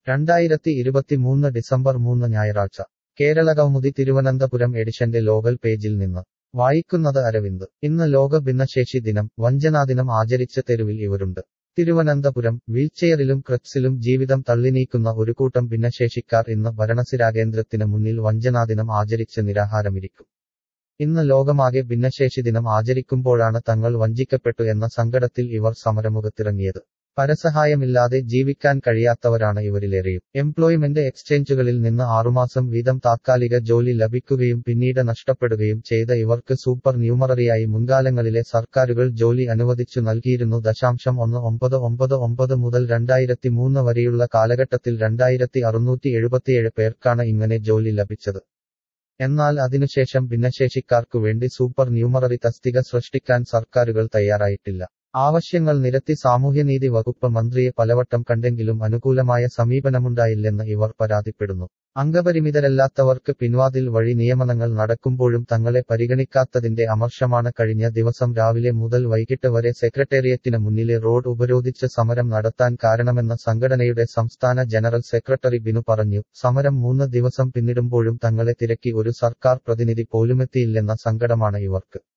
രണ്ടായിരത്തി ഇരുപത്തിമൂന്ന് ഡിസംബർ മൂന്ന് ഞായറാഴ്ച കേരള കൗമുദി തിരുവനന്തപുരം എഡിഷന്റെ ലോകൽ പേജിൽ നിന്ന് വായിക്കുന്നത് അരവിന്ദ് ഇന്ന് ലോക ഭിന്നശേഷി ദിനം വഞ്ചനാദിനം ആചരിച്ച തെരുവിൽ ഇവരുണ്ട് തിരുവനന്തപുരം വീൽചെയറിലും ക്രക്സിലും ജീവിതം തള്ളിനീക്കുന്ന ഒരു കൂട്ടം ഭിന്നശേഷിക്കാർ ഇന്ന് ഭരണസിരാകേന്ദ്രത്തിന് മുന്നിൽ വഞ്ചനാദിനം ആചരിച്ച് നിരാഹാരമിരിക്കും ഇന്ന് ലോകമാകെ ഭിന്നശേഷി ദിനം ആചരിക്കുമ്പോഴാണ് തങ്ങൾ വഞ്ചിക്കപ്പെട്ടു എന്ന സങ്കടത്തിൽ ഇവർ സമരമുഖത്തിറങ്ങിയത് പരസഹായമില്ലാതെ ജീവിക്കാൻ കഴിയാത്തവരാണ് ഇവരിലേറെയും എംപ്ലോയ്മെന്റ് എക്സ്ചേഞ്ചുകളിൽ നിന്ന് ആറുമാസം വീതം താത്കാലിക ജോലി ലഭിക്കുകയും പിന്നീട് നഷ്ടപ്പെടുകയും ചെയ്ത ഇവർക്ക് സൂപ്പർ ന്യൂമററിയായി മുൻകാലങ്ങളിലെ സർക്കാരുകൾ ജോലി അനുവദിച്ചു നൽകിയിരുന്നു ദശാംശം ഒന്ന് ഒമ്പത് ഒമ്പത് ഒമ്പത് മുതൽ രണ്ടായിരത്തി മൂന്ന് വരെയുള്ള കാലഘട്ടത്തിൽ രണ്ടായിരത്തി അറുന്നൂറ്റി എഴുപത്തിയേഴ് പേർക്കാണ് ഇങ്ങനെ ജോലി ലഭിച്ചത് എന്നാൽ അതിനുശേഷം ഭിന്നശേഷിക്കാർക്കു വേണ്ടി സൂപ്പർ ന്യൂമററി തസ്തിക സൃഷ്ടിക്കാൻ സർക്കാരുകൾ തയ്യാറായിട്ടില്ല ആവശ്യങ്ങൾ നിരത്തി സാമൂഹ്യനീതി വകുപ്പ് മന്ത്രിയെ പലവട്ടം കണ്ടെങ്കിലും അനുകൂലമായ സമീപനമുണ്ടായില്ലെന്ന് ഇവർ പരാതിപ്പെടുന്നു അംഗപരിമിതരല്ലാത്തവർക്ക് പിൻവാതിൽ വഴി നിയമനങ്ങൾ നടക്കുമ്പോഴും തങ്ങളെ പരിഗണിക്കാത്തതിന്റെ അമർഷമാണ് കഴിഞ്ഞ ദിവസം രാവിലെ മുതൽ വൈകിട്ട് വരെ സെക്രട്ടേറിയറ്റിന് മുന്നിലെ റോഡ് ഉപരോധിച്ച് സമരം നടത്താൻ കാരണമെന്ന സംഘടനയുടെ സംസ്ഥാന ജനറൽ സെക്രട്ടറി ബിനു പറഞ്ഞു സമരം മൂന്ന് ദിവസം പിന്നിടുമ്പോഴും തങ്ങളെ തിരക്കി ഒരു സർക്കാർ പ്രതിനിധി പോലുമെത്തിയില്ലെന്ന സങ്കടമാണ് ഇവർക്ക്